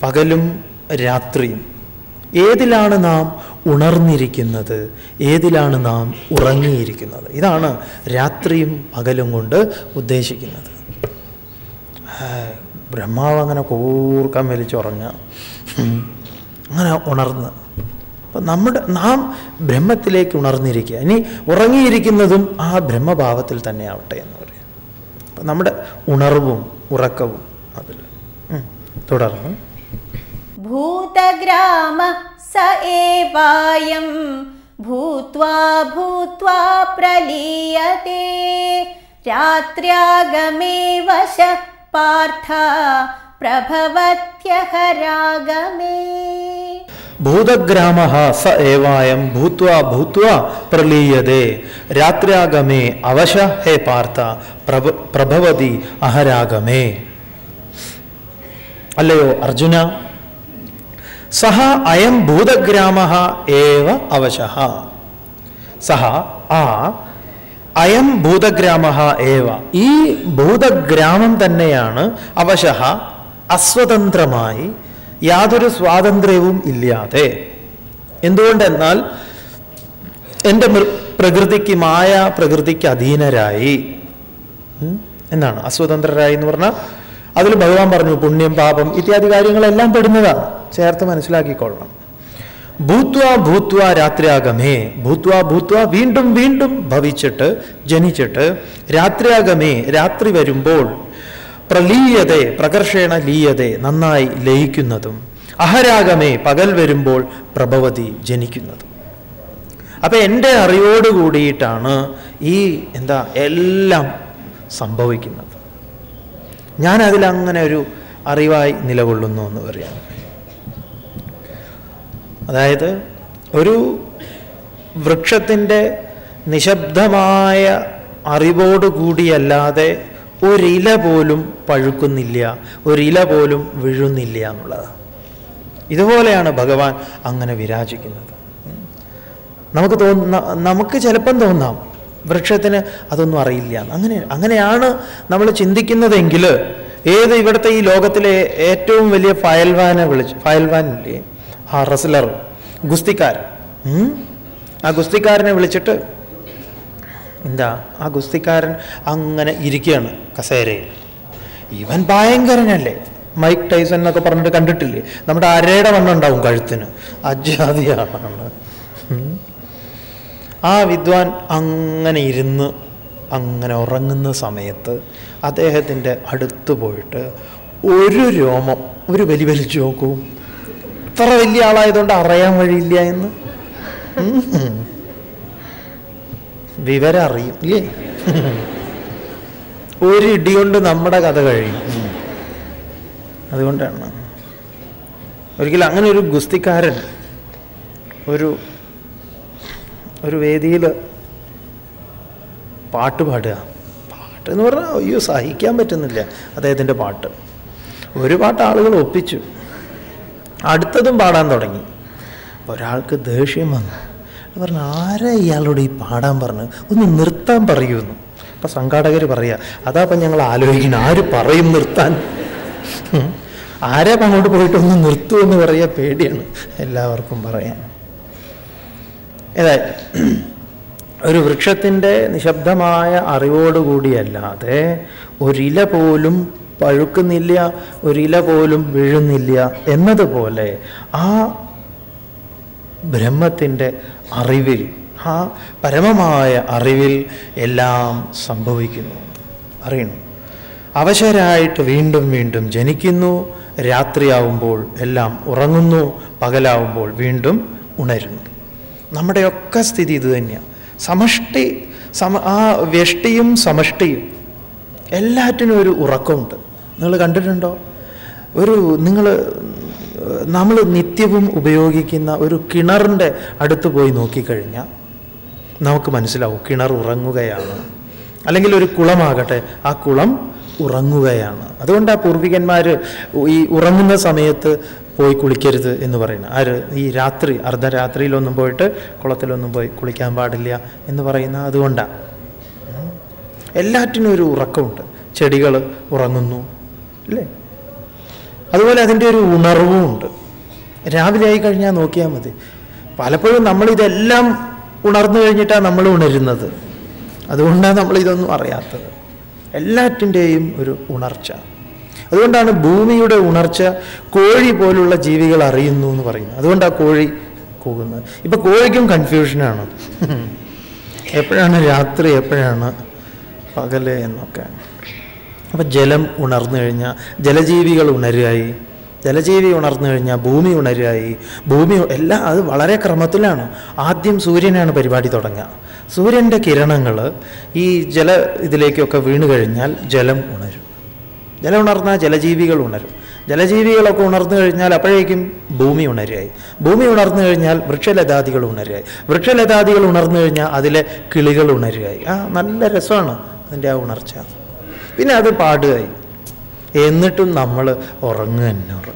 പകലും രാത്രിയും ഏതിലാണ് നാം ഉണർന്നിരിക്കുന്നത് ഏതിലാണ് നാം ഉറങ്ങിയിരിക്കുന്നത് ഇതാണ് രാത്രിയും പകലും കൊണ്ട് ഉദ്ദേശിക്കുന്നത് ആ, ബ്രഹ്മാവ് അങ്ങനെ കൂർക്കം വലിച്ചുറങ്ങുക ഉം. അങ്ങനെ ഉണർന്ന് അപ്പം നമ്മുടെ നാം ബ്രഹ്മത്തിലേക്ക് ഉണർന്നിരിക്കുക ഇനി ഉറങ്ങിയിരിക്കുന്നതും ആ ബ്രഹ്മഭാവത്തിൽ തന്നെ ആവട്ടെ എന്ന് പറയാം അപ്പം നമ്മുടെ ഉണർവും ഉറക്കവും അതിൽ ഉം. തുടർന്ന് भूतग्राम स एवायं भूत्वा भूत्वा प्रलीयते रात्र्यागमे वश पार्थ प्रभवत्यह रागमे ഭൂതഗ്രാമ സ ഏവായം ഭൂത്വാ ഭൂത്വാ പ്രലീയതേ രാത്ര്യാഗമേ അവശ ഹേ പാർത്ഥ പ്രഭ പ്രഭവതി അഹരാഗമേ അല്ലയോ അർജുന സഹ അയം ഭൂതഗ്രാമ ഏവ അവശ സഹ ആ അയം ഭൂതഗ്രാമ ഏവ ഈ ഭൂതഗ്രാമം തന്നെയാണ് അവശ അസ്വതന്ത്രമായി യാതൊരു സ്വാതന്ത്ര്യവും ഇല്ലാതെ എന്തുകൊണ്ടെന്നാൽ എൻ്റെ മൃ- പ്രകൃതിക്ക് മായ പ്രകൃതിക്ക് അധീനരായി ഉം? എന്നാണ് അസ്വതന്ത്രരായി എന്ന് പറഞ്ഞാൽ അതിൽ ഭഗവാൻ പറഞ്ഞു പുണ്യം പാപം ഇത്യാദി കാര്യങ്ങളെല്ലാം പെടുന്നതാണ് ചേർത്ത് മനസ്സിലാക്കിക്കൊള്ളണം ഭൂത്വ ഭൂത്വ രാത്രിയാഗമേ ഭൂത്വ ഭൂത്വ വീണ്ടും വീണ്ടും ഭവിച്ചിട്ട് ജനിച്ചിട്ട് രാത്രിയാഗമേ രാത്രി വരുമ്പോൾ പ്രലീയതെ പ്രകർഷേണ ലീയതെ നന്നായി ലയിക്കുന്നതും അഹരാഗമേ പകൽ വരുമ്പോൾ പ്രഭവതി ജനിക്കുന്നതും അപ്പൊ എൻ്റെ അറിവോട് കൂടിയിട്ടാണ് ഈ എന്താ എല്ലാം സംഭവിക്കുന്നത് ഞാൻ അതിലങ്ങനെ ഒരു അറിവായി നിലകൊള്ളുന്നു എന്ന് പറയാം അതായത് ഒരു വൃക്ഷത്തിൻ്റെ നിശബ്ദമായ അറിവോട് കൂടിയല്ലാതെ ഒരില പോലും പഴുക്കുന്നില്ല ഒരില പോലും വീഴുന്നില്ല എന്നുള്ളത് ഇതുപോലെയാണ് ഭഗവാൻ അങ്ങനെ വിരാജിക്കുന്നത് നമുക്ക് തോന്നുന്ന നമുക്ക് ചിലപ്പം തോന്നാം വൃക്ഷത്തിന് അതൊന്നും അറിയില്ല എന്ന്. അങ്ങനെ അങ്ങനെയാണ് നമ്മൾ ചിന്തിക്കുന്നതെങ്കിൽ ഏത് ഇവിടുത്തെ ഈ ലോകത്തിലെ ഏറ്റവും വലിയ ഫയൽവാനെ വിളിച്ച് ഫയൽവാൻ ഇല്ലേ ആ റസ്ലർ ഗുസ്തിക്കാരൻ ഉം? ആ ഗുസ്തിക്കാരനെ വിളിച്ചിട്ട് എന്താ ആ ഗുസ്തിക്കാരൻ അങ്ങനെ ഇരിക്കുകയാണ് കസേരയിൽ ഇവൻ ഭയങ്കരനല്ലേ മൈക്ക് ടൈസൺ എന്നൊക്കെ പറഞ്ഞിട്ട് കണ്ടിട്ടില്ലേ നമ്മുടെ അരയുടെ വണ്ണം ഉണ്ടാവും കഴുത്തിന് അജാതിയാണ് ഉം. ആ വിദ്വാൻ അങ്ങനെ ഇരുന്ന് അങ്ങനെ ഉറങ്ങുന്ന സമയത്ത് അദ്ദേഹത്തിൻ്റെ അടുത്ത് പോയിട്ട് ഒരു രോമം ഒരു വലി വലിച്ചു നോക്കൂ ഇത്ര വലിയ ആളായതുകൊണ്ട് അറിയാൻ വഴിയില്ല എന്ന് ഉം. വിവരം അറിയും ഇല്ലേ ഒരു ഇടി കൊണ്ട് നമ്മുടെ കഥ കഴിയും ഉം. അതുകൊണ്ടാണ് ഒരിക്കലും അങ്ങനെ ഒരു ഗുസ്തിക്കാരൻ ഒരു ഒരു വേദിയിൽ പാട്ട് പാടുക പാട്ട് എന്ന് പറഞ്ഞാൽ അയ്യോ സഹിക്കാൻ പറ്റുന്നില്ല അദ്ദേഹത്തിൻ്റെ പാട്ട് ഒരു പാട്ട് ആളുകൾ ഒപ്പിച്ചു അടുത്തതും പാടാൻ തുടങ്ങി അപ്പോൾ ഒരാൾക്ക് ദേഷ്യം വന്നു പറഞ്ഞു ആരാ ഇയാളോട് ഈ പാടാൻ പറഞ്ഞു ഒന്ന് നിർത്താൻ പറയുമെന്ന് അപ്പം സംഘാടകർ പറയുക അതാ അപ്പം ഞങ്ങൾ ആലോചിക്കണം ആര് പറയും നിർത്താൻ ഉം. ആരാ ഇപ്പം അങ്ങോട്ട് പോയിട്ട് ഒന്ന് നിർത്തുമെന്ന് പറയുക പേടിയാണ് എല്ലാവർക്കും പറയാൻ ഏതായാലും ഒരു വൃക്ഷത്തിൻ്റെ നിശബ്ദമായ അറിവോടുകൂടിയല്ലാതെ ഒരില പോലും പഴുക്കുന്നില്ല ഒരില പോലും വീഴുന്നില്ല എന്നതുപോലെ ആ ബ്രഹ്മത്തിൻ്റെ അറിവിൽ ആ പരമമായ അറിവിൽ എല്ലാം സംഭവിക്കുന്നു അറിയണം അവശരായിട്ട് വീണ്ടും വീണ്ടും ജനിക്കുന്നു രാത്രിയാവുമ്പോൾ എല്ലാം ഉറങ്ങുന്നു പകലാവുമ്പോൾ വീണ്ടും ഉണരുന്നു നമ്മുടെയൊക്കെ സ്ഥിതി ഇത് തന്നെയാണ് സമഷ്ടി സമ ആ വ്യഷ്ടിയും സമഷ്ടിയും എല്ലാറ്റിനും ഒരു ഉറക്കമുണ്ട് നിങ്ങൾ കണ്ടിട്ടുണ്ടോ ഒരു നിങ്ങൾ നമ്മൾ നിത്യവും ഉപയോഗിക്കുന്ന ഒരു കിണറിൻ്റെ അടുത്ത് പോയി നോക്കിക്കഴിഞ്ഞാൽ നമുക്ക് മനസ്സിലാവും കിണർ ഉറങ്ങുകയാണ് അല്ലെങ്കിൽ ഒരു കുളമാകട്ടെ ആ കുളം ഉറങ്ങുകയാണ് അതുകൊണ്ട് ആ പൂർവികന്മാർ ഈ ഉറങ്ങുന്ന സമയത്ത് പോയി കുളിക്കരുത് എന്ന് പറയുന്നത് ആര് ഈ രാത്രി അർദ്ധരാത്രിയിലൊന്നും പോയിട്ട് കുളത്തിലൊന്നും പോയി കുളിക്കാൻ പാടില്ല എന്ന് പറയുന്ന അതുകൊണ്ടാണ് ഉം. എല്ലാറ്റിനും ഒരു ഉറക്കമുണ്ട് ചെടികൾ ഉറങ്ങുന്നു അല്ലേ അതുപോലെ അതിൻ്റെ ഒരു ഉണർവും ഉണ്ട് രാവിലെ ആയി കഴിഞ്ഞാൽ നോക്കിയാൽ മതി പലപ്പോഴും നമ്മളിതെല്ലാം ഉണർന്നു കഴിഞ്ഞിട്ടാണ് നമ്മൾ ഉണരുന്നത് അതുകൊണ്ടാണ് നമ്മളിതൊന്നും അറിയാത്തത് എല്ലാറ്റിൻ്റെയും ഒരു ഉണർച്ച അതുകൊണ്ടാണ് ഭൂമിയുടെ ഉണർച്ച കോഴി പോലുള്ള ജീവികൾ അറിയുന്നു എന്ന് പറയുന്നത് അതുകൊണ്ടാണ് കോഴി കൂകുന്നത് ഇപ്പം കോഴിക്കും കൺഫ്യൂഷനാണ് എപ്പോഴാണ് രാത്രി എപ്പോഴാണ് പകല് എന്നൊക്കെ അപ്പം ജലം ഉണർന്നു കഴിഞ്ഞാൽ ജലജീവികൾ ഉണരുകയായി ജലജീവി ഉണർന്നു കഴിഞ്ഞാൽ ഭൂമി ഉണരുകയായി ഭൂമി എല്ലാം അത് വളരെ ക്രമത്തിലാണ് ആദ്യം സൂര്യനാണ് പരിപാടി തുടങ്ങുക സൂര്യൻ്റെ കിരണങ്ങൾ ഈ ജല ഇതിലേക്കൊക്കെ വീണ് കഴിഞ്ഞാൽ ജലം ഉണരും ജലം ഉണർന്നാൽ ജലജീവികൾ ഉണരും ജലജീവികളൊക്കെ ഉണർന്നു കഴിഞ്ഞാൽ അപ്പോഴേക്കും ഭൂമി ഉണരുകയായി ഭൂമി ഉണർന്നു കഴിഞ്ഞാൽ വൃക്ഷലതാദികൾ ഉണരുകയായി വൃക്ഷലതാദികൾ ഉണർന്നു കഴിഞ്ഞാൽ അതിലെ കിളികൾ ഉണരുകയായി ആ നല്ല രസമാണ് അതിൻ്റെ ആ ഉണർച്ച പിന്നെ അത് പാടുകയായി എന്നിട്ടും നമ്മൾ ഉറങ്ങുക തന്നെ ഉറങ്ങും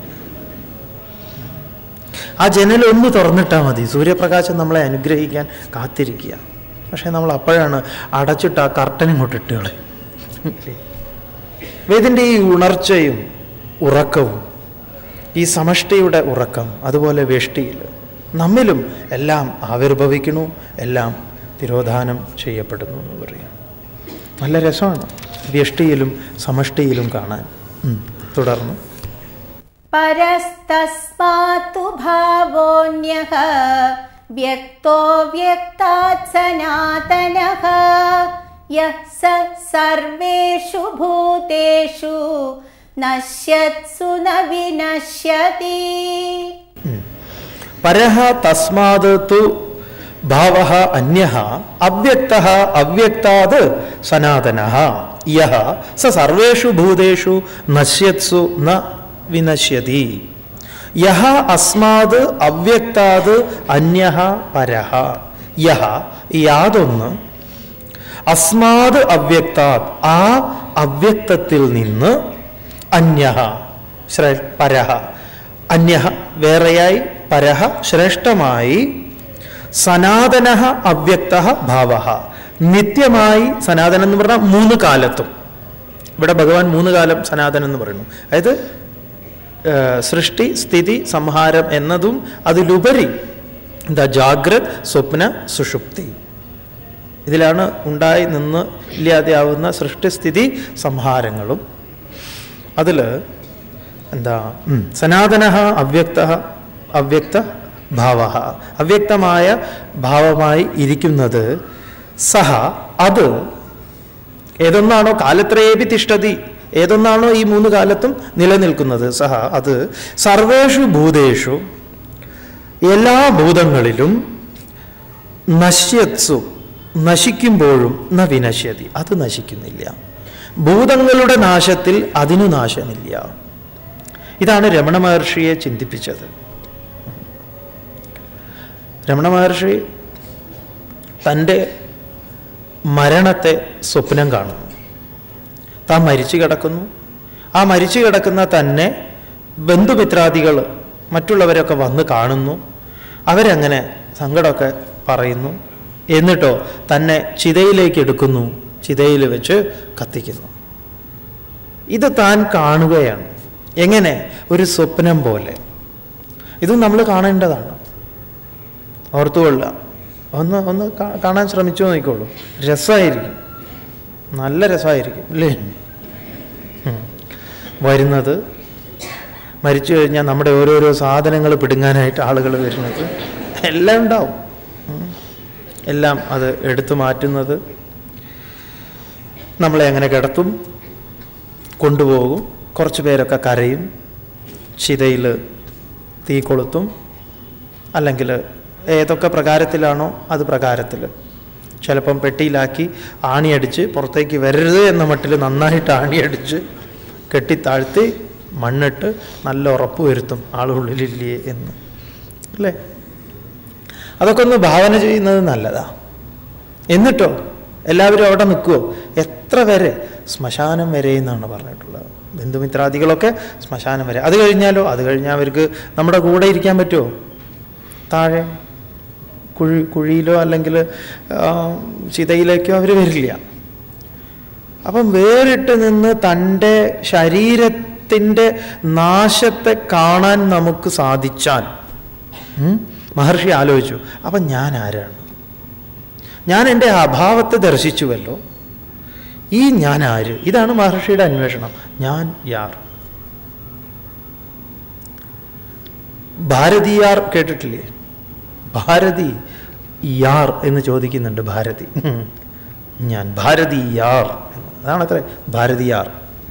ആ ജനൽ ഒന്ന് തുറന്നിട്ടാൽ മതി സൂര്യപ്രകാശം നമ്മളെ അനുഗ്രഹിക്കാൻ കാത്തിരിക്കുക പക്ഷേ നമ്മൾ അപ്പോഴാണ് അടച്ചിട്ട് ആ കർട്ടൻ ഇങ്ങോട്ട് ഇട്ട് കളയും വേദിൻ്റെ ഈ ഉണർച്ചയും ഉറക്കവും ഈ സമഷ്ടിയുടെ ഉറക്കം അതുപോലെ വേഷ്ടിയിൽ നമ്മിലും എല്ലാം ആവിർഭവിക്കുന്നു എല്ലാം തിരോധാനം ചെയ്യപ്പെടുന്നു എന്ന് പറയാം നല്ല രസമാണ് വ്യഷ്ടിയിലും സമഷ്ടിയിലും കാണാൻ ഉം. തുടർന്ന് परस्तस्मात्तु भावोऽन्यः व्यक्तो व्यक्तात् सनातनः यः स सर्वेषु भूतेषु नश्यत्सु न विनश्यति പരഹ തസ്മാത് തു ഭാവ അന്യ അവ്യക്ത അവ്യക്താത് സനാതന യഹ സ സർവേഷു ഭൂതേഷു നശ്യത്സു ന വിനശ്യതി യഹ അസ്മാത് അവ്യക്താത് അന്യ പരഹ യഹ യാതൊന്ന് അസ്മാത് അവ്യക്താത് ആ അവ്യക്തത്തിൽ നിന്ന് അന്യ പരഹ അന്യ വേറെയായി പരഹ ശ്രേഷ്ഠമായി സനാതന അവ്യക്ത ഭാവ നിത്യമായി സനാതനം എന്ന് പറഞ്ഞാൽ മൂന്ന് കാലത്തും ഇവിടെ ഭഗവാൻ മൂന്ന് കാലം സനാതനം എന്ന് പറയുന്നു അതായത് ഏഹ്, സൃഷ്ടി സ്ഥിതി സംഹാരം എന്നതും അതിലുപരി എന്താ ജാഗ്രത് സ്വപ്ന സുഷുപ്തി ഇതിലാണ് ഉണ്ടായി നിന്ന് ഇല്ലാതെയാവുന്ന സൃഷ്ടിസ്ഥിതി സംഹാരങ്ങളും അതിൽ എന്താ ഉം, സനാതന അവ്യക്ത അവ്യക്ത ഭാവ അവ്യക്തമായ ഭാവമായി ഇരിക്കുന്നത് സഹ അത് ഏതൊന്നാണോ കാലത്രയേപി തിഷ്ടതി ഏതൊന്നാണോ ഈ മൂന്ന് കാലത്തും നിലനിൽക്കുന്നത് സഹ അത് സർവേഷു ഭൂതേഷു എല്ലാ ഭൂതങ്ങളിലും നശ്യത്സു നശിക്കുമ്പോഴും ന വിനശ്യതി അത് നശിക്കുന്നില്ല ഭൂതങ്ങളുടെ നാശത്തിൽ അതിനു നാശമില്ല ഇതാണ് രമണ മഹർഷിയെ ചിന്തിപ്പിച്ചത് രമണ മഹർഷി തൻ്റെ മരണത്തെ സ്വപ്നം കാണുന്നു താൻ മരിച്ചു കിടക്കുന്നു ആ മരിച്ചു കിടക്കുന്ന തന്നെ ബന്ധുമിത്രാദികൾ മറ്റുള്ളവരൊക്കെ വന്ന് കാണുന്നു അവരങ്ങനെ സങ്കടമൊക്കെ പറയുന്നു എന്നിട്ടോ തന്നെ ചിതയിലേക്ക് എടുക്കുന്നു ചിതയിൽ വെച്ച് കത്തിക്കുന്നു ഇത് താൻ കാണുകയാണ് എങ്ങനെ ഒരു സ്വപ്നം പോലെ ഇതും നമ്മൾ കാണേണ്ടതാണ് ഓർത്തുകൊള്ളുക ഒന്ന് ഒന്ന് കാ- കാണാൻ ശ്രമിച്ചു നോക്കിക്കോളൂ രസമായിരിക്കും നല്ല രസമായിരിക്കും അല്ലേ ഉം. വരുന്നത് മരിച്ചു കഴിഞ്ഞാൽ നമ്മുടെ ഓരോരോ സാധനങ്ങൾ പിടുങ്ങാനായിട്ട് ആളുകൾ വരുന്നത് എല്ലാം ഉണ്ടാവും ഉം. എല്ലാം അത് എടുത്തു മാറ്റുന്നത് നമ്മളെ അങ്ങനെ കിടത്തും കൊണ്ടുപോകും കുറച്ച് പേരൊക്കെ കരയും ചിതയിൽ തീ കൊളുത്തും അല്ലെങ്കിൽ ഏതൊക്കെ പ്രകാരത്തിലാണോ അത് പ്രകാരത്തിൽ ചിലപ്പം പെട്ടിയിലാക്കി ആണിയടിച്ച് പുറത്തേക്ക് വരരുത് എന്ന മട്ടിൽ നന്നായിട്ട് ആണിയടിച്ച് കെട്ടിത്താഴ്ത്തി മണ്ണിട്ട് നല്ല ഉറപ്പ് വരുത്തും ആളുള്ളിലില്ലേ എന്ന് അല്ലേ അതൊക്കെ ഒന്ന് ഭാവന ചെയ്യുന്നത് നല്ലതാ എന്നിട്ടോ എല്ലാവരും അവിടെ നിൽക്കുമോ എത്ര വരെ ശ്മശാനം വരെ എന്നാണ് പറഞ്ഞിട്ടുള്ളത് ബന്ധുമിത്രാദികളൊക്കെ ശ്മശാനം വരെ അത് കഴിഞ്ഞാലോ അത് കഴിഞ്ഞാൽ അവർക്ക് നമ്മുടെ കൂടെ ഇരിക്കാൻ പറ്റുമോ താഴെ കുഴി കുഴിയിലോ അല്ലെങ്കിൽ ആ, ചിതയിലേക്കോ അവർ വരില്ല അപ്പം വേറിട്ട് നിന്ന് തൻ്റെ ശരീര ശരീരത്തിൻ്റെ നാശത്തെ കാണാൻ നമുക്ക് സാധിച്ചാൽ ഉം, മഹർഷി ആലോചിച്ചു അപ്പം ഞാൻ ആരാണ് ഞാൻ എൻ്റെ അഭാവത്തെ ദർശിച്ചുവല്ലോ ഈ ഞാൻ ആര് ഇതാണ് മഹർഷിയുടെ അന്വേഷണം ഞാൻ യാർ ഭാരതിയാർ കേട്ടിട്ടില്ലേ ഭാരതി യാർ എന്ന് ചോദിക്കുന്നുണ്ട് ഭാരതി ഉം. ഞാൻ ഭാരതി യാർ എന്ന്. അതാണ് അത്ര ഭാരതിയാർ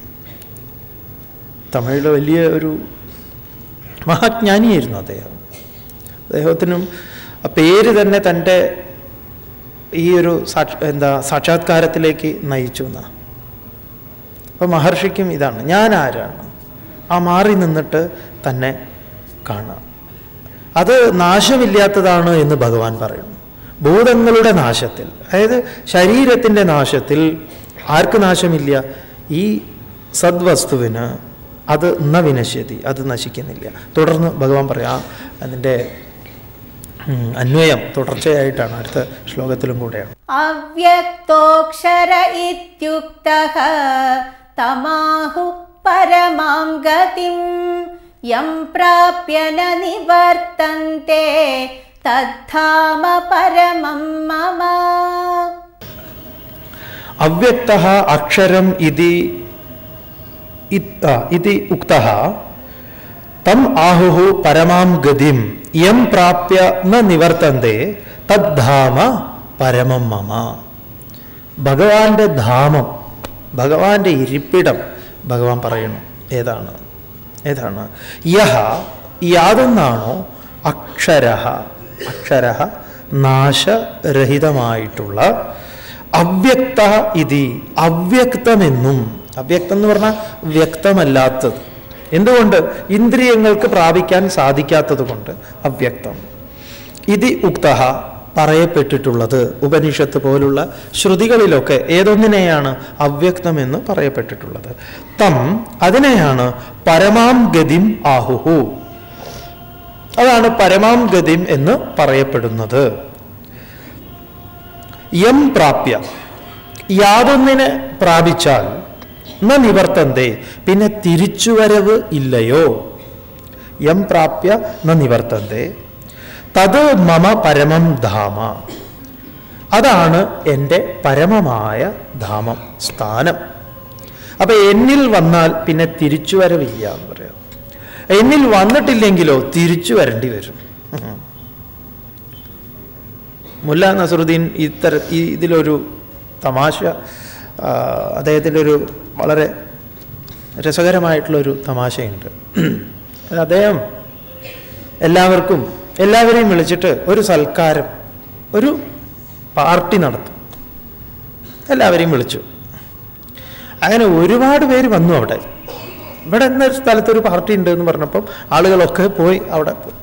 തമിഴിലെ വലിയ ഒരു മഹാജ്ഞാനിയായിരുന്നു അദ്ദേഹം അദ്ദേഹത്തിനും ആ പേര് തന്നെ തൻ്റെ ഈ ഒരു സാക്ഷ എന്താ സാക്ഷാത്കാരത്തിലേക്ക് നയിച്ചു എന്നാണ് അപ്പോൾ മഹർഷിക്കും ഇതാണ് ഞാൻ ആരാണ് ആ മാറി നിന്നിട്ട് തന്നെ കാണാം അത് നാശമില്ലാത്തതാണ് എന്ന് ഭഗവാൻ പറയുന്നു ഭൂതങ്ങളുടെ നാശത്തിൽ അതായത് ശരീരത്തിൻ്റെ നാശത്തിൽ ആർക്ക് നാശമില്ല ഈ സദ്വസ്തുവിന് അത് ന വിനശ്യതി അത് നശിക്കുന്നില്ല തുടർന്ന് ഭഗവാൻ പറയാം അതിൻ്റെ ഉം, അന്വയം തുടർച്ചയായിട്ടാണ് അടുത്ത ശ്ലോകത്തിലും കൂടെയാണ് അവ്യക്തോക്ഷര ഇത്യുക്തഃ തമാഹു പരമാം ഗതിം യം പ്രാപ്യ ന നിവർത്തന്തെ തദ്ധാമ പരമം മമ അവ്യക്ത അക്ഷരം ഇതി ഇത്- ആ, ഇതി ഉക്ത തം ആഹുഹു പരമാം ഗതിം യം പ്രാപ്യ ന നിവർത്തന്തെ തദ്ധാമ പരമം മമ ഭഗവാന്റെ ധാമം ഭഗവാന്റെ ഇരിപ്പിടം ഭഗവാൻ പറയുന്നു ഏതാണ് ഏതാണ് യഹ യാതൊന്നാണോ അക്ഷര അക്ഷര നാശരഹിതമായിട്ടുള്ള അവ്യക്ത ഇതി അവ്യക്തമെന്നും അവ്യക്തം എന്ന് പറഞ്ഞാൽ വ്യക്തമല്ലാത്തത് എന്തുകൊണ്ട് ഇന്ദ്രിയങ്ങൾക്ക് പ്രാപിക്കാൻ സാധിക്കാത്തത് കൊണ്ട് അവ്യക്തം ഇതി ഉക്ത പറയപ്പെട്ടിട്ടുള്ളത് ഉപനിഷത്ത് പോലുള്ള ശ്രുതികളിലൊക്കെ ഏതൊന്നിനെയാണ് അവ്യക്തമെന്ന് പറയപ്പെട്ടിട്ടുള്ളത് തം അതിനെയാണ് പരമാം ഗതിം ആഹുഹു അതാണ് പരമാം ഗതിം എന്ന് പറയപ്പെടുന്നത് യം പ്രാപ്യ യാതൊന്നിനെ പ്രാപിച്ചാൽ ന നിവർത്തന്തേ പിന്നെ തിരിച്ചുവരവ് ഇല്ലയോ യം പ്രാപ്യ ന നിവർത്തന്തേ തത് മമ പരമം ധാമ അതാണ് എൻ്റെ പരമമായ ധാമം സ്ഥാനം അപ്പൊ എന്നിൽ വന്നാൽ പിന്നെ തിരിച്ചുവരവില്ല എന്ന് പറയാം എന്നിൽ വന്നിട്ടില്ലെങ്കിലോ തിരിച്ചു വരേണ്ടി വരും ഉം. മുല്ല നസറുദ്ദീൻ ഇത്തര ഈ ഇതിലൊരു തമാശ ആ, അദ്ദേഹത്തിൻ്റെ ഒരു വളരെ രസകരമായിട്ടുള്ളൊരു തമാശയുണ്ട് അത് അദ്ദേഹം എല്ലാവർക്കും എല്ലാവരെയും വിളിച്ചിട്ട് ഒരു സൽക്കാരം ഒരു പാർട്ടി നടത്തും എല്ലാവരെയും വിളിച്ചു അങ്ങനെ ഒരുപാട് പേര് വന്നു അവിടെ ഇവിടെ എന്നൊരു സ്ഥലത്ത് ഒരു പാർട്ടി ഉണ്ട് എന്ന് പറഞ്ഞപ്പം ആളുകളൊക്കെ പോയി അവിടെ പോയി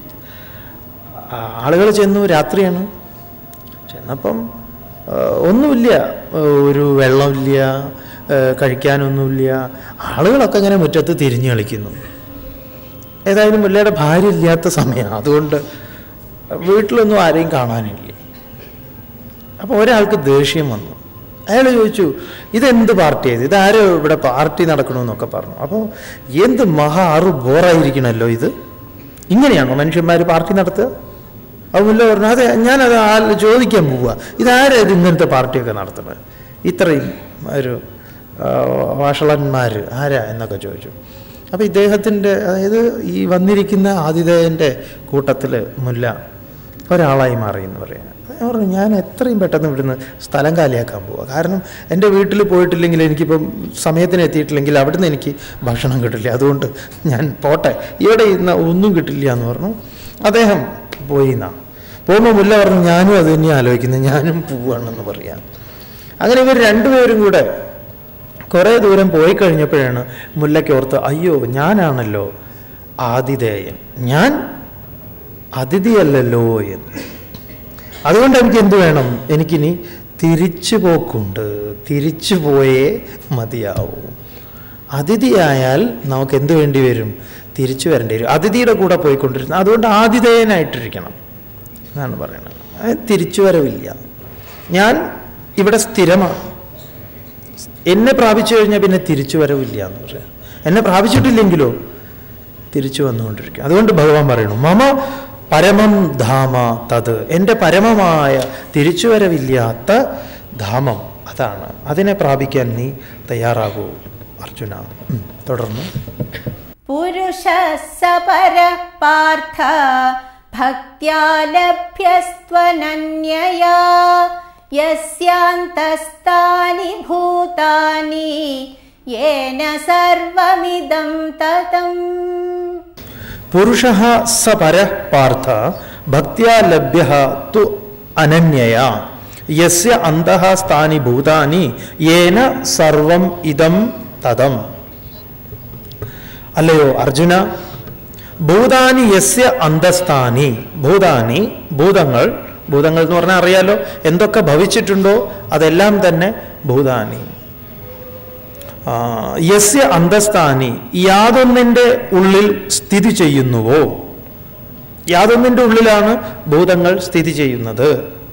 ആളുകൾ ചെന്നു രാത്രിയാണ് ചെന്നപ്പം ആ, ഒന്നുമില്ല ആ, ഒരു വെള്ളമില്ല ആ, കഴിക്കാനൊന്നുമില്ല ആളുകളൊക്കെ ഇങ്ങനെ മുറ്റത്ത് തിരിഞ്ഞു കളിക്കുന്നു ഏതായാലും മുല്ലയുടെ ഭാര്യ ഇല്ലാത്ത സമയമാണ് അതുകൊണ്ട് വീട്ടിലൊന്നും ആരെയും കാണാനില്ല അപ്പോൾ ഒരാൾക്ക് ദേഷ്യം വന്നു അയാൾ ചോദിച്ചു ഇതെന്ത് പാർട്ടിയായത് ഇതാരോ ഇവിടെ പാർട്ടി നടക്കണമെന്നൊക്കെ പറഞ്ഞു അപ്പോൾ എന്ത് മഹാ ആറ് ബോറായിരിക്കണമല്ലോ ഇത് ഇങ്ങനെയാണോ മനുഷ്യന്മാർ പാർട്ടി നടത്തുക അപ്പോൾ മുല്ല പറഞ്ഞു അതെ ഞാനത് ആ ചോദിക്കാൻ പോവുക ഇതാരാ ഇത് ഇങ്ങനത്തെ പാർട്ടിയൊക്കെ നടത്തുന്നത് ഇത്രയും ഒരു ആ, വഷളന്മാർ ആരാ എന്നൊക്കെ ചോദിച്ചു അപ്പോൾ ഇദ്ദേഹത്തിൻ്റെ അതായത് ഈ വന്നിരിക്കുന്ന ആതിഥേയൻ്റെ കൂട്ടത്തിൽ മുല്ല ഒരാളായി മാറി എന്ന് പറയാം ഞാൻ പറഞ്ഞു ഞാൻ എത്രയും പെട്ടെന്ന് ഇവിടുന്ന് സ്ഥലം കാലിയാക്കാൻ പോവുക കാരണം എൻ്റെ വീട്ടിൽ പോയിട്ടില്ലെങ്കിൽ എനിക്കിപ്പം സമയത്തിന് എത്തിയിട്ടില്ലെങ്കിൽ അവിടുന്ന് എനിക്ക് ഭക്ഷണം കിട്ടില്ല അതുകൊണ്ട് ഞാൻ പോട്ടെ ഇവിടെ ഇന്ന് ഒന്നും കിട്ടില്ല എന്ന് പറഞ്ഞു അദ്ദേഹം പോയി എന്നാ പോകുമ്പോൾ മുല്ല പറഞ്ഞു ഞാനും അത് തന്നെ ആലോചിക്കുന്നത് ഞാനും പോവുകയാണെന്ന് പറയാം അങ്ങനെ ഇവർ രണ്ടുപേരും കൂടെ കുറേ ദൂരം പോയി കഴിഞ്ഞപ്പോഴാണ് മുല്ലയ്ക്ക് ഓർത്ത് അയ്യോ ഞാനാണല്ലോ ആതിഥേയൻ ഞാൻ അതിഥിയല്ലല്ലോ എന്ന് അതുകൊണ്ട് എനിക്ക് എന്ത് വേണം എനിക്കിനി തിരിച്ചു പോക്കുണ്ട് തിരിച്ചു പോയേ മതിയാവൂ അതിഥിയായാൽ നമുക്ക് എന്ത് വേണ്ടി വരും തിരിച്ചു വരേണ്ടി വരും അതിഥിയുടെ കൂടെ പോയിക്കൊണ്ടിരുന്നു അതുകൊണ്ട് ആതിഥേയനായിട്ടിരിക്കണം എന്നാണ് പറയുന്നത് അത് തിരിച്ചു വരവില്ല ഞാൻ ഇവിടെ സ്ഥിരമാണ് എന്നെ പ്രാപിച്ചു കഴിഞ്ഞാൽ പിന്നെ തിരിച്ചു വരവില്ല എന്ന് പറയാം എന്നെ പ്രാപിച്ചിട്ടില്ലെങ്കിലോ തിരിച്ചു വന്നുകൊണ്ടിരിക്കും അതുകൊണ്ട് ഭഗവാൻ പറയുന്നു മമ പരമം ധാമ തത് എൻ്റെ പരമമായ തിരിച്ചുവരവില്ലാത്ത ധാമം അതാണ് അതിനെ പ്രാപിക്കാൻ നീ തയ്യാറാകൂ അർജുന ഉം, തുടർന്ന് पुरुषः स परः पार्थ भक्त्या लभ्यस्त्वनन्यया यस्यान्तस्तानि भूतानि येन सर्वमिदं ततम् പുരുഷ സ പര പാർത്ഥ ഭക്തിയാ ലഭ്യ തു അനന്യയാ യസ്യ അന്തഃ സ്ഥാനി ഭൂതാനി യേന സർവം ഇതം തതം അല്ലയോ അർജുന ഭൂതാനി യസ്യ അന്തസ്ഥാനി ഭൂതാനി ഭൂതങ്ങൾ ഭൂതങ്ങൾ എന്ന് പറഞ്ഞാൽ അറിയാലോ എന്തൊക്കെ ഭവിച്ചിട്ടുണ്ടോ അതെല്ലാം തന്നെ ഭൂതാനി ആ, യസ്യ അന്തസ്ഥാനി യാതൊന്നിൻ്റെ ഉള്ളിൽ സ്ഥിതി ചെയ്യുന്നുവോ യാതൊന്നിൻ്റെ ഉള്ളിലാണ് ഭൂതങ്ങൾ സ്ഥിതി ചെയ്യുന്നത്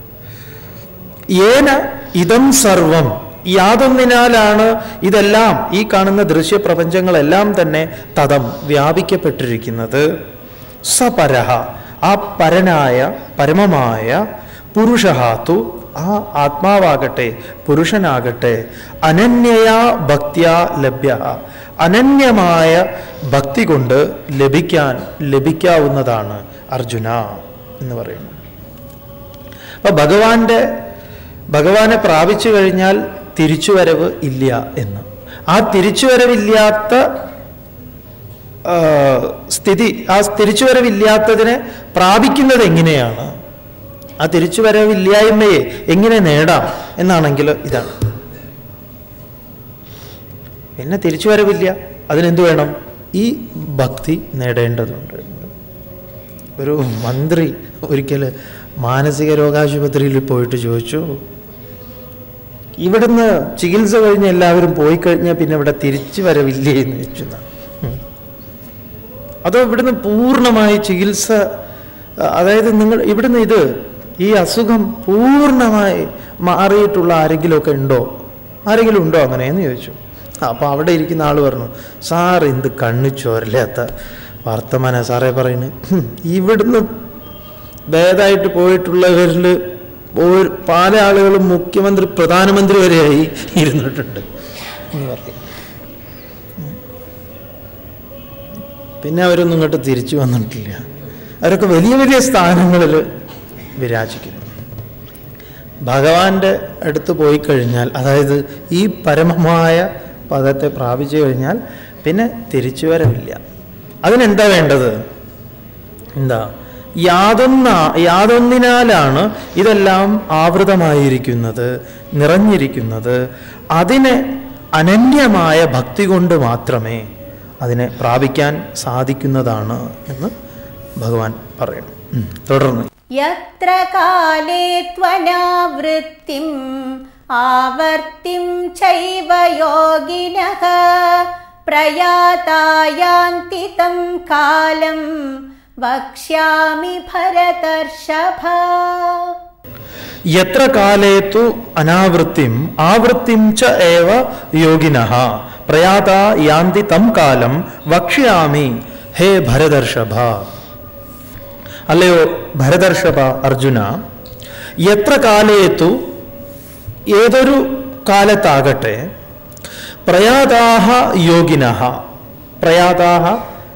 ഏന ഇതം സർവം യാതൊന്നിനാലാണ് ഇതെല്ലാം ഈ കാണുന്ന ദൃശ്യപ്രപഞ്ചങ്ങളെല്ലാം തന്നെ തതം വ്യാപിക്കപ്പെട്ടിരിക്കുന്നത് സപരഹ ആ പരനായ പരമമായ പുരുഷഹാത്തു ആ ആത്മാവാകട്ടെ പുരുഷനാകട്ടെ അനന്യയാ ഭക്തിയാ ലഭ്യ അനന്യമായ ഭക്തി കൊണ്ട് ലഭിക്കാൻ ലഭിക്കാവുന്നതാണ് അർജുന എന്ന് പറയുന്നു അപ്പൊ ഭഗവാന്റെ ഭഗവാനെ പ്രാപിച്ചു കഴിഞ്ഞാൽ തിരിച്ചുവരവ് ഇല്ല എന്ന് ആ തിരിച്ചുവരവില്ലാത്ത ആ, സ്ഥിതി ആ തിരിച്ചുവരവില്ലാത്തതിനെ പ്രാപിക്കുന്നത് എങ്ങനെയാണ് ആ തിരിച്ചുവരവില്ലായ്മയെ എങ്ങനെ നേടാം എന്നാണെങ്കിൽ ഇതാണ് പിന്നെ തിരിച്ചുവരവില്ല അതിനെന്ത് വേണം ഈ ഭക്തി നേടേണ്ടതുണ്ട് ഒരു മന്ത്രി ഒരിക്കൽ മാനസിക രോഗാശുപത്രിയിൽ പോയിട്ട് ചോദിച്ചു ഇവിടുന്ന് ചികിത്സ കഴിഞ്ഞ് എല്ലാവരും പോയി കഴിഞ്ഞാൽ പിന്നെ ഇവിടെ തിരിച്ചു വരവില്ലേ എന്ന് ചോദിച്ചു എന്നാ. ഉം. അതോ ഇവിടുന്ന് പൂർണ്ണമായി ചികിത്സ അഹ് അതായത് നിങ്ങൾ ഇവിടുന്ന് ഇത് ഈ അസുഖം പൂർണ്ണമായി മാറിയിട്ടുള്ള ആരെങ്കിലുമൊക്കെ ഉണ്ടോ ആരെങ്കിലും ഉണ്ടോ അങ്ങനെ എന്ന് ചോദിച്ചു അപ്പോൾ അവിടെ ഇരിക്കുന്ന ആൾ പറഞ്ഞു സാർ എന്ത് കണ്ണു ചോരലാത്ത വർത്തമാന സാറേ പറയുന്നത് "ഹും, ഇവിടുന്ന് ഭേദമായിട്ട് പോയിട്ടുള്ളവരിൽ ഒരു- പല ആളുകളും മുഖ്യമന്ത്രി പ്രധാനമന്ത്രി വരെയായി ഇരുന്നിട്ടുണ്ട് എന്ന് പറഞ്ഞു പിന്നെ അവരൊന്നും ഇങ്ങോട്ട് തിരിച്ചു വന്നിട്ടില്ല അവരൊക്കെ വലിയ വലിയ സ്ഥാനങ്ങളിൽ വിരാജിക്കുന്നു ഭഗവാന്റെ അടുത്ത് പോയി കഴിഞ്ഞാൽ അതായത് ഈ പരമമായ പദത്തെ പ്രാപിച്ചു കഴിഞ്ഞാൽ പിന്നെ തിരിച്ചു വരവില്ല അതിനെന്താ വേണ്ടത് എന്താ യാതൊന്ന യാതൊന്നിനാലാണ് ഇതെല്ലാം ആവൃതമായിരിക്കുന്നത് നിറഞ്ഞിരിക്കുന്നത് അതിനെ അനന്യമായ ഭക്തി കൊണ്ട് മാത്രമേ അതിനെ പ്രാപിക്കാൻ സാധിക്കുന്നതാണ് എന്ന് ഭഗവാൻ പറയുന്നു ഉം. തുടർന്ന് यत्र काले त्वनावृत्तिम् आवर्तिं चैव योगिनः प्रयाता यान्ति तं कालं वक्ष्यामि भरतर्षभा യത്ര കാലേത്തു അനാവൃത്തിം ആവൃത്തിം ച ഏവ യോഗിനഃ പ്രയാത യാന്തി തം കാലം വക്ഷ്യാമി ഹേ ഭരതർഷഭ അല്ലയോ ഭരതർഷഭ അർജുന എത്ര കാലേത്തു ഏതൊരു കാലത്താകട്ടെ പ്രയാതാഹ യോഗിനഃ പ്രയാതാഹ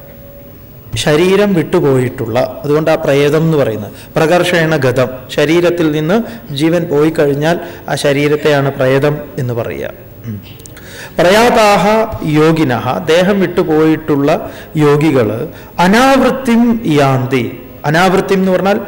ശരീരം വിട്ടുപോയിട്ടുള്ള അതുകൊണ്ട് ആ പ്രേതം എന്ന് പറയുന്നത് പ്രകർഷണ ഗതം ശരീരത്തിൽ നിന്ന് ജീവൻ പോയി കഴിഞ്ഞാൽ ആ ശരീരത്തെയാണ് പ്രേതം എന്ന് പറയുക ഉം. പ്രയാതാഹ യോഗിനഃ ദേഹം വിട്ടുപോയിട്ടുള്ള യോഗികൾ അനാവൃത്തിം യാന്തി അനാവൃത്തിം എന്ന് പറഞ്ഞാൽ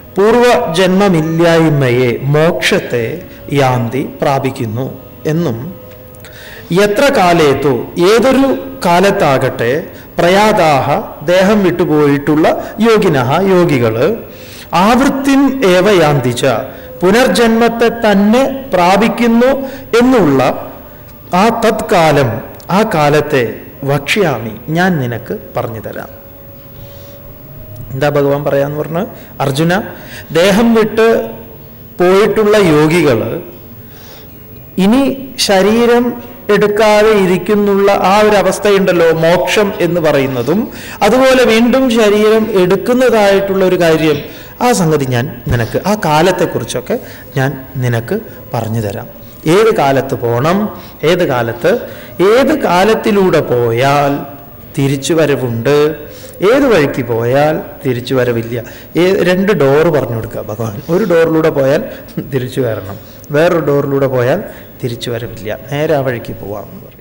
പൂർവജന്മമില്ലായ്മയെ മോക്ഷത്തെ യാന്തി പ്രാപിക്കുന്നു എന്നും എത്ര കാലേത്തു ഏതൊരു കാലത്താകട്ടെ പ്രയാതാഹ ദേഹം വിട്ടുപോയിട്ടുള്ള യോഗിനഹ യോഗികള് ആവൃത്തിം ഏവ യാന്തിച്ച പുനർജന്മത്തെ തന്നെ പ്രാപിക്കുന്നു എന്നുള്ള ആ തത്കാലം ആ കാലത്തെ വക്ഷ്യാമി ഞാൻ നിനക്ക് പറഞ്ഞു തരാം എന്താ ഭഗവാൻ പറയാന്ന് പറഞ്ഞ് അർജുന ദേഹം വിട്ട് പോയിട്ടുള്ള യോഗികള് ഇനി ശരീരം എടുക്കാതെ ഇരിക്കുന്നുള്ള ആ ഒരു അവസ്ഥയുണ്ടല്ലോ മോക്ഷം എന്ന് പറയുന്നതും അതുപോലെ വീണ്ടും ശരീരം എടുക്കുന്നതായിട്ടുള്ള ഒരു കാര്യം ആ സംഗതി ഞാൻ നിനക്ക് ആ കാലത്തെക്കുറിച്ചൊക്കെ ഞാൻ നിനക്ക് പറഞ്ഞു തരാം ഏത് കാലത്ത് പോകണം ഏത് കാലത്ത് ഏത് കാലത്തിലൂടെ പോയാൽ തിരിച്ചു വരവുണ്ട് ഏത് വഴിക്ക് പോയാൽ തിരിച്ചു വരവില്ല ഏ രണ്ട് ഡോറ് പറഞ്ഞു കൊടുക്കുക ഭഗവാൻ ഒരു ഡോറിലൂടെ പോയാൽ തിരിച്ചു വരണം വേറൊരു ഡോറിലൂടെ പോയാൽ തിരിച്ചു വരവില്ല നേരെ ആ വഴിക്ക് പോവാമെന്ന് പറഞ്ഞു